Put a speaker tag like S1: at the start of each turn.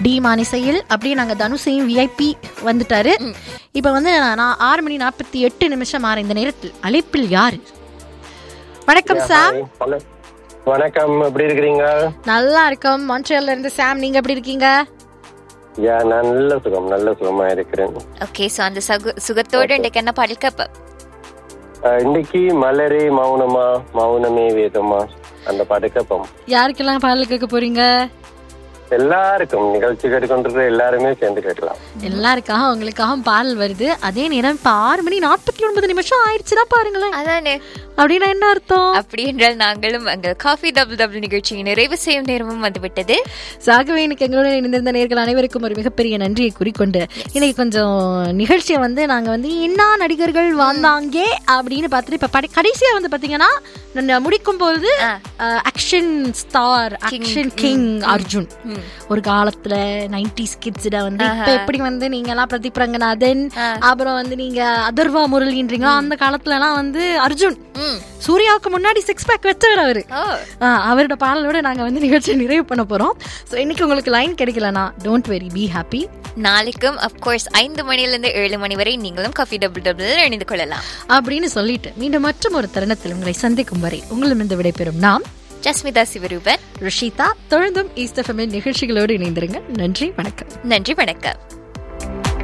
S1: D மானிசையில் அப்படியே நாங்க தனுஷையும் VIP வந்துட்டாரு இப்போ வந்து நான் ஆறு மணி நாற்பத்தி எட்டு நிமிஷம் ஆற இந்த நேரத்தில் அழைப்பில் யாரு வணக்கம் சாம்
S2: ஹலோ வணக்கம் எப்படி இருக்கிறீங்க
S1: நல்லா இருக்கோம் மான்ட்ரியல்ல இருந்து சாம் நீங்க எப்படி இருக்கீங்க
S2: யா நான் நல்ல சுகம் நல்ல சுகமா இருக்கிறேன்
S3: ஓகே சோ அந்த சுக சுகத்தோட இன்றைக்கு என்ன பாடல் கேப்ப
S2: அஹ், இன்னைக்கு மலரே மௌனமா மௌனமே வேதமா அந்த பாட்டு கேட்போம்
S1: யாருக்கெல்லாம் பாடல் கேட்க போறீங்க
S2: எல்லாருக்கும் நிகழ்ச்சி கேட்டுக்கொண்டிருக்கிற எல்லாருமே சேர்ந்து கேட்கலாம்
S1: எல்லாருக்காக உங்களுக்காக பாடல் வருது அதே நேரம் இப்ப ஆறு மணி நாற்பத்தி ஒன்பது நிமிஷம் ஆயிடுச்சுன்னா பாருங்களேன்
S3: அதானே
S1: அப்படின்னா என்ன அர்த்தம்
S3: அப்படி என்றால் நாங்களும் அங்க காஃபி டபுள் டபுள் நிகழ்ச்சியை நிறைவு செய்யும் நேரமும் வந்துவிட்டது
S1: சாகவே எனக்கு எங்களோட இணைந்திருந்த நேர்கள் அனைவருக்கும் ஒரு மிகப்பெரிய நன்றியை குறிக்கொண்டு இன்னைக்கு கொஞ்சம் நிகழ்ச்சியை வந்து நாங்க வந்து என்ன நடிகர்கள் வந்தாங்க அப்படின்னு பார்த்துட்டு இப்ப படை- கடைசியா வந்து பாத்தீங்கன்னா நான் முடிக்கும் பொழுது action star action king Arjun ஒரு காலத்துல நைன்டிஸ் கிட்ஸ்ட வந்து இப்ப எப்படி வந்து நீங்க எல்லாம் பிரதீப் ரங்கநாதன் அப்புறம் வந்து நீங்க அதர்வா முரளின்றீங்களோ அந்த காலத்துல எல்லாம் வந்து அர்ஜுன்
S3: ம்.
S1: சூர்யாவுக்கு முன்னாடி சிக்ஸ் பேக் வச்சவர் அவரு
S3: ஓ
S1: ஆ, அவரோட பாடலோட நாங்க வந்து நிகழ்ச்சியை நிறைவு பண்ண போறோம் ஸோ இன்னைக்கு உங்களுக்கு லைன் கிடைக்கலனா டோன்ட் வெரி பி ஹாப்பி
S3: நாளைக்கும் அப்கோர்ஸ் ஐந்து மணியிலிருந்து ஏழு மணி வரை நீங்களும் காஃபி டபுள் டபுள் இணைந்து கொள்ளலாம்
S1: அப்படின்னு சொல்லிட்டு மீண்டும் மற்றும் ஒரு தருணத்தில் உங்களை சந்திக்கும் வரை உங்களிடமிருந்து விடைபெறும் நாம்
S3: ஜஸ்மிதா சிவரூபன்
S1: ருஷிதா தொடர்ந்தும் ஈஸ்ட் எஃப்எம் நிகழ்ச்சிகளோடு இணைந்திருங்க நன்றி வணக்கம்
S3: நன்றி வணக்கம்